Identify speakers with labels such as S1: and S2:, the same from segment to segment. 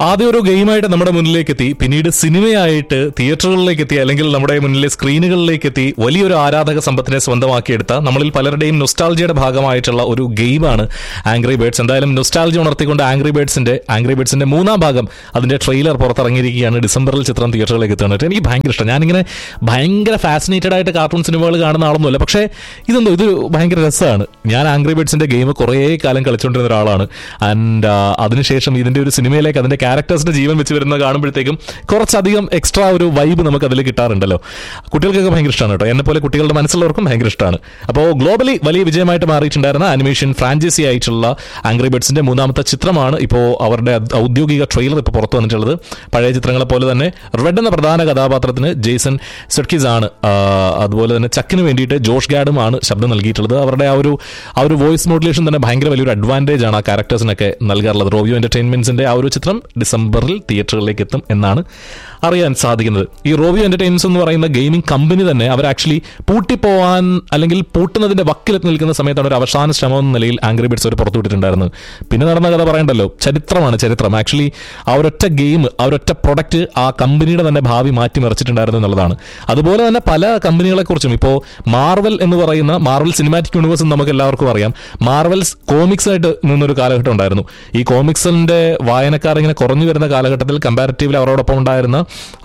S1: ആദ്യം ഒരു ഗെയിമായിട്ട് നമ്മുടെ മുന്നിലേക്ക് എത്തി പിന്നീട് സിനിമയായിട്ട് തിയേറ്ററുകളിലേക്ക് എത്തി അല്ലെങ്കിൽ നമ്മുടെ മുന്നിലെ സ്ക്രീനുകളിലേക്ക് എത്തി വലിയൊരു ആരാധക സമ്പത്തിനെ സ്വന്തമാക്കിയെടുത്ത നമ്മളിൽ പലരുടെയും നൊസ്റ്റാൾജിയുടെ ഭാഗമായിട്ടുള്ള ഒരു ഗെയിമാണ് ആംഗ്രി ബേർഡ്സ് എന്തായാലും നൊസ്റ്റാൾജി ഉണർത്തിക്കൊണ്ട് ആംഗ്രി ബേർഡ്സിന്റെ ആംഗ്രി ബേർഡ്സിന്റെ മൂന്നാം ഭാഗം അതിന്റെ ട്രെയിലർ പുറത്തിറങ്ങിയിരിക്കുകയാണ് ഡിസംബറിൽ ചിത്രം തിയേറ്ററുകളിലേക്ക് എത്തുന്നത് എനിക്ക് ഭയങ്കര ഇഷ്ടം ഞാനിങ്ങനെ ഭയങ്കര ഫാസിനേറ്റഡ് ആയിട്ട് കാർട്ടൂൺ സിനിമകൾ കാണുന്ന ആളൊന്നുമല്ല പക്ഷേ ഇതെന്തോ ഇത് ഭയങ്കര രസമാണ് ഞാൻ ആംഗ്രി ബേർഡ്സിന്റെ ഗെയിം കുറേ കാലം കളിച്ചുകൊണ്ടിരുന്ന ഒരാളാണ് ആൻഡ് അതിനുശേഷം ഇതിന്റെ ഒരു സിനിമയിലേക്ക് അതിന്റെ ക്യാരക്ടേഴ്സിന്റെ ജീവൻ വെച്ച് വരുന്നത് കാണുമ്പോഴത്തേക്കും കുറച്ചധികം എക്സ്ട്രാ ഒരു വൈബ് നമുക്ക് അതിൽ കിട്ടാറുണ്ടല്ലോ കുട്ടികൾക്കൊക്കെ ഭയങ്കര ഇഷ്ടമാണ് കേട്ടോ എന്നെ പോലെ കുട്ടികളുടെ മനസ്സിലുള്ളവർക്കും ഭയങ്കര ഇഷ്ടമാണ് അപ്പോൾ ഗ്ലോബലി വലിയ വിജയമായിട്ട് മാറിയിട്ടുണ്ടായിരുന്ന അനിമേഷൻ ഫ്രാഞ്ചൈസി ആയിട്ടുള്ള ആംഗ്രി ബേർഡ്സിന്റെ മൂന്നാമത്തെ ചിത്രമാണ് ഇപ്പോൾ അവരുടെ ഔദ്യോഗിക ട്രെയിലർ ഇപ്പോൾ പുറത്തു വന്നിട്ടുള്ളത് പഴയ ചിത്രങ്ങളെ പോലെ തന്നെ റെഡ് എന്ന പ്രധാന കഥാപാത്രത്തിന് ജെയ്സൺ സെഡ്കിസ് ആണ് ആ, അതുപോലെ തന്നെ ചക്കിന് വേണ്ടിയിട്ട് ജോഷ് ഗാഡും ആണ് ശബ്ദം നൽകിയിട്ടുള്ളത് അവരുടെ ആ ഒരു ആ ഒരു വോയിസ് മോഡുലേഷൻ തന്നെ ഭയങ്കര വലിയൊരു അഡ്വാൻറ്റേജ് ആണ് ആ ക്യാരക്ടേഴ്സിനൊക്കെ നൽകാറുള്ളത് റോവിയോ എന്റർടൈൻമെന്റ്സിന്റെ ആ ഒരു ചിത്രം ഡിസംബറിൽ തിയേറ്ററുകളിലേക്ക് എത്തും എന്നാണ് അറിയാൻ സാധിക്കുന്നത് ഈ റോവിയോ എന്റർടൈൻമെന്റ്സ് എന്ന് പറയുന്ന ഗെയിമിംഗ് കമ്പനി തന്നെ അവർ ആക്ച്വലി പൂട്ടിപ്പോവാൻ അല്ലെങ്കിൽ പൂട്ടുന്നതിന്റെ വക്കിലെത്തി നിൽക്കുന്ന സമയത്താണ് ഒരു അവസാന ശ്രമം എന്ന നിലയിൽ ആംഗ്രി ബിറ്റ്സ് അവർ പുറത്തുവിട്ടിട്ടുണ്ടായിരുന്നത് പിന്നെ നടന്ന കഥ പറയണ്ടല്ലോ ചരിത്രമാണ് ചരിത്രം ആക്ച്വലി ആ ഒരൊറ്റ ഗെയിം ആ ഒരൊറ്റ പ്രൊഡക്റ്റ് ആ കമ്പനിയുടെ തന്നെ ഭാവി മാറ്റിമറിച്ചിട്ടുണ്ടായിരുന്നു എന്നുള്ളതാണ് അതുപോലെ തന്നെ പല കമ്പനികളെ കുറിച്ചും ഇപ്പോൾ മാർവൽ എന്ന് പറയുന്ന മാർവൽ സിനിമാറ്റിക് യൂണിവേഴ്സ് നമുക്ക് എല്ലാവർക്കും അറിയാം മാർവൽസ് കോമിക്സ് ആയിട്ട് നിന്നൊരു കാലഘട്ടം ഉണ്ടായിരുന്നു ഈ കോമിക്സിന്റെ വായനക്കാർ ഇങ്ങനെ കുറഞ്ഞു വരുന്ന കാലഘട്ടത്തിൽ കമ്പാരിറ്റീവ്ലി അവരോടൊപ്പം ഉണ്ടായിരുന്ന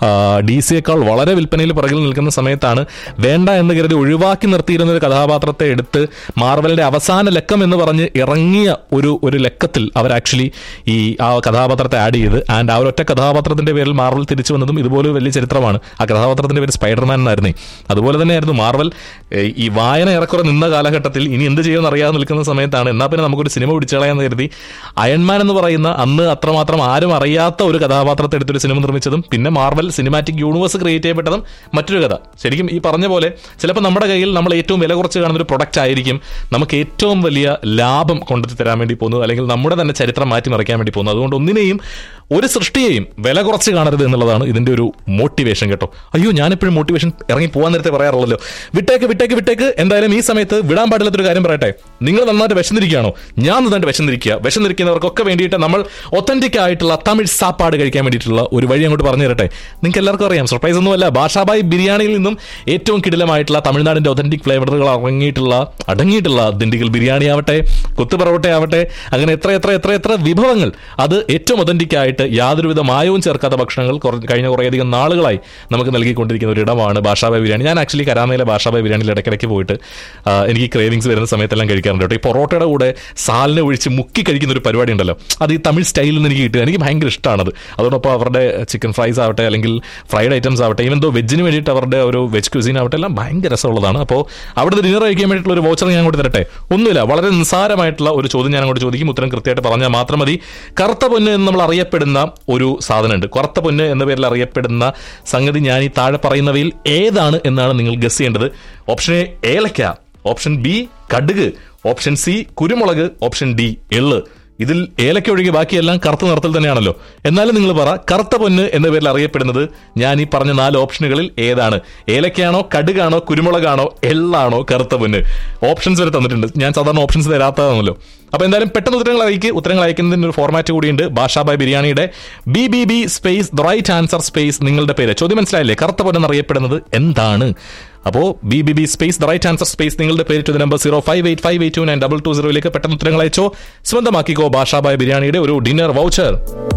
S1: ഡി സിയേക്കാൾ വളരെ വിൽപ്പനയിൽ പുറകിൽ നിൽക്കുന്ന സമയത്താണ് വേണ്ട എന്ന് കരുതി ഒഴിവാക്കി നിർത്തിയിരുന്ന ഒരു കഥാപാത്രത്തെ എടുത്ത് മാർവലിന്റെ അവസാന ലക്കം എന്ന് പറഞ്ഞ് ഇറങ്ങിയ ഒരു ഒരു ലക്കത്തിൽ അവർ ആക്ച്വലി ഈ ആ കഥാപാത്രത്തെ ആഡ് ചെയ്ത് ആൻഡ് ആ ഒരൊറ്റ കഥാപാത്രത്തിന്റെ പേരിൽ മാർവൽ തിരിച്ചു വന്നതും ഇതുപോലെ വലിയ ചരിത്രമാണ് ആ കഥാപാത്രത്തിന്റെ പേര് സ്പൈഡർമാൻ എന്നായിരുന്നേ അതുപോലെ തന്നെയായിരുന്നു മാർവൽ ഏ, ഈ വായന ഏറെക്കുറെ നിന്ന കാലഘട്ടത്തിൽ ഇനി എന്ത് ചെയ്യുമെന്ന് അറിയാതെ നിൽക്കുന്ന സമയത്താണ് എന്നാൽ പിന്നെ നമുക്കൊരു സിനിമ പിടിച്ചളയാന്ന് കരുതി അയൺമാൻ എന്ന് പറയുന്ന അന്ന് അത്രമാത്രം ആരും അറിയാത്ത ഒരു കഥാപാത്രത്തെ എടുത്തൊരു സിനിമ നിർമ്മിച്ചതും പിന്നെ മാർവൽ സിനിമാറ്റിക് യൂണിവേഴ്സ് ക്രിയേറ്റ് ചെയ്യപ്പെട്ടതും മറ്റൊരു കഥ ശരിക്കും ഈ പറഞ്ഞ പോലെ ചിലപ്പോൾ നമ്മുടെ കയ്യിൽ നമ്മൾ ഏറ്റവും വില കുറച്ച് കാണുന്ന ഒരു പ്രൊഡക്റ്റ് ആയിരിക്കും നമുക്ക് ഏറ്റവും വലിയ ലാഭം കൊണ്ടെത്തി തരാൻ വേണ്ടി പോകുന്നത് അല്ലെങ്കിൽ നമ്മുടെ തന്നെ ചരിത്രം മാറ്റിമറിക്കാൻ വേണ്ടി പോകുന്നത് അതുകൊണ്ട് ഒന്നിനെയും ഒരു സൃഷ്ടിയെയും വില കുറച്ച് കാണരുത് എന്നുള്ളതാണ് ഇതിന്റെ ഒരു മോട്ടിവേഷൻ കേട്ടോ അയ്യോ ഞാനെപ്പോഴും മോട്ടിവേഷൻ ഇറങ്ങി പോകാൻ നേരത്തെ പറയാറുള്ളല്ലോ വിട്ടേക്ക് വിട്ടേക്ക് വിട്ടേക്ക് എന്തായാലും ഈ സമയത്ത് വിടാൻ പാടില്ലാത്തൊരു കാര്യം പറയട്ടെ നിങ്ങൾ നന്നായിട്ട് വിശന്നിരിക്കുകയാണോ ഞാൻ നന്നായിട്ട് വിശന്നിരിക്കുക വിശന്നിരിക്കുന്നവർക്കൊക്കെ വേണ്ടിയിട്ട് നമ്മൾ ഒത്തന്റിക് ആയിട്ടുള്ള തമിഴ് സാപ്പാട് കഴിക്കാൻ വേണ്ടിയിട്ടുള്ള ഒരു വഴി അങ്ങോട്ട് പറഞ്ഞു തരട്ടെ നിങ്ങൾക്ക് എല്ലാവർക്കും അറിയാം സർപ്രൈസ് ഒന്നുമല്ല ഭാഷാബായി ബിരിയാണിയിൽ നിന്നും ഏറ്റവും കിടിലമായിട്ടുള്ള തമിഴ്നാടിന്റെ ഒത്തന്റിക് ഫ്ലേവറുകൾ അടങ്ങിയിട്ടുള്ള അടങ്ങിയിട്ടുള്ള ദിണ്ടിഗൽ ബിരിയാണി ആവട്ടെ കുത്തു പൊറോട്ട ആവട്ടെ അങ്ങനെ എത്ര എത്ര എത്ര എത്ര വിഭവങ്ങൾ അത് ഏറ്റവും ഒതന്റിക് ആയിട്ട് യാതൊരുവിധ മായവും ചേർക്കാത്ത ഭക്ഷണങ്ങൾ കുറ- കഴിഞ്ഞ കുറേയധികം നാളുകളായി നമുക്ക് നൽകിക്കൊണ്ടിരിക്കുന്ന ഒരു ഇടമാണ് ഭാഷാബായ് ബിരിയാണി ഞാൻ ആക്ച്വലി കരാമയിലെ ഭാഷാബായ് ബിരിയാണിയിൽ ഇടയ്ക്കിടയ്ക്ക് പോയിട്ട് ആ, എനിക്ക് ക്രേവിങ്സ് വരുന്ന സമയത്തെല്ലാം കഴിക്കാറുണ്ട് കേട്ടോ ഈ പൊറോട്ടയുടെ കൂടെ സാലിനെ ഒഴിച്ച് മുക്കി കഴിക്കുന്ന ഒരു പരിപാടി ഉണ്ടല്ലോ അത് ഈ തമിഴ് സ്റ്റൈലിൽ നിന്ന് എനിക്ക് കിട്ടുക എനിക്ക് ഭയങ്കര ഇഷ്ടമാണത് അതോടൊപ്പം അവരുടെ ചിക്കൻ ഫ്രൈസ് ആവട്ടെ അല്ലെങ്കിൽ ഫ്രൈഡ് ഐറ്റംസ് ആവട്ടെ ഈവൻ ദോ വെജിന് വേണ്ടിയിട്ട് അവരുടെ ഒരു വെജ് ക്യൂസിൻ ആവട്ടെ എല്ലാം ഭയങ്കര രസമുള്ളതാണ് അപ്പോൾ അവിടുത്തെ ഡിന്നർ കഴിക്കാൻ വേണ്ടിയിട്ടുള്ള ഒരു വോച്ചർ ഞാൻ അങ്ങോട്ട് തരട്ടെ ഒന്നുമില്ല വളരെ നിസ്സാരമായിട്ടുള്ള ഒരു ചോദ്യം ഞാൻ അങ്ങോട്ട് ചോദിക്കും ഉത്തരം കൃത്യമായിട്ട് പറഞ്ഞാൽ മാത്രം മതി കറുത്ത പൊന്ന് എന്ന് നമ്മൾ അറിയപ്പെടുന്ന ഒരു സാധനമുണ്ട് കറുത്ത പൊന്ന് എന്ന പേരിൽ അറിയപ്പെടുന്ന സംഗതി ഞാൻ ഈ താഴെ പറയുന്നവയിൽ ഏതാണ് എന്നാണ് നിങ്ങൾ ഗസ് ചെയ്യേണ്ടത് ഓപ്ഷൻ എ ഏലക്ക ഓപ്ഷൻ ബി കടുക് ഓപ്ഷൻ സി കുരുമുളക് ഓപ്ഷൻ ഡി എള്ള് ഇതിൽ ഏലക്ക ഒഴികെ ബാക്കിയെല്ലാം കറുത്ത നിറത്തിൽ തന്നെയാണല്ലോ എന്നാലും നിങ്ങൾ പറ കറുത്ത പൊന്ന് എന്ന പേരിൽ അറിയപ്പെടുന്നത് ഞാൻ ഈ പറഞ്ഞ നാല് ഓപ്ഷനുകളിൽ ഏതാണ് ഏലക്കയാണോ കടുകാണോ കുരുമുളകാണോ എള്ളാണോ കറുത്ത പൊന്ന് ഓപ്ഷൻസ് വരെ തന്നിട്ടുണ്ട് ഞാൻ സാധാരണ ഓപ്ഷൻസ് തരാത്തതാണല്ലോ അപ്പൊ എന്തായാലും പെട്ടെന്ന് ഉത്തരങ്ങൾ അയക്ക് ഉത്തരങ്ങൾ അയക്കുന്നതിന് ഒരു ഫോർമാറ്റ് കൂടിയുണ്ട് ഭാഷാബായ് ബിരിയാണിയുടെ B B B space the right answer space നിങ്ങളുടെ പേര് ചോദ്യം മനസ്സിലായില്ലേ കറുത്ത പൊന്ന് അറിയപ്പെടുന്നത് എന്താണ് അപ്പോ B B B space the right answer space നിങ്ങളുടെ പേര് to number zero five eight five eight two nine double two സീറോയിലേക്ക് പെട്ടെന്ന് ഉത്തരങ്ങൾ അയച്ചോ സ്വന്തമാക്കിക്കോ ഭാഷാബായ ബിരിയാണിയുടെ ഒരു dinner voucher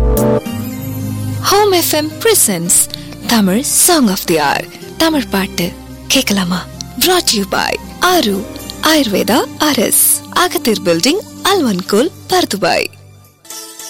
S2: home FM presents Tamil song of the hour Tamil பாட்டு கேட்கலாமா brought யூ பாய் ஆரு ஆயுர்வேதா அரஸ் அகத்தீர் பில்டிங் அல்வன்கோல் பர்துபாய்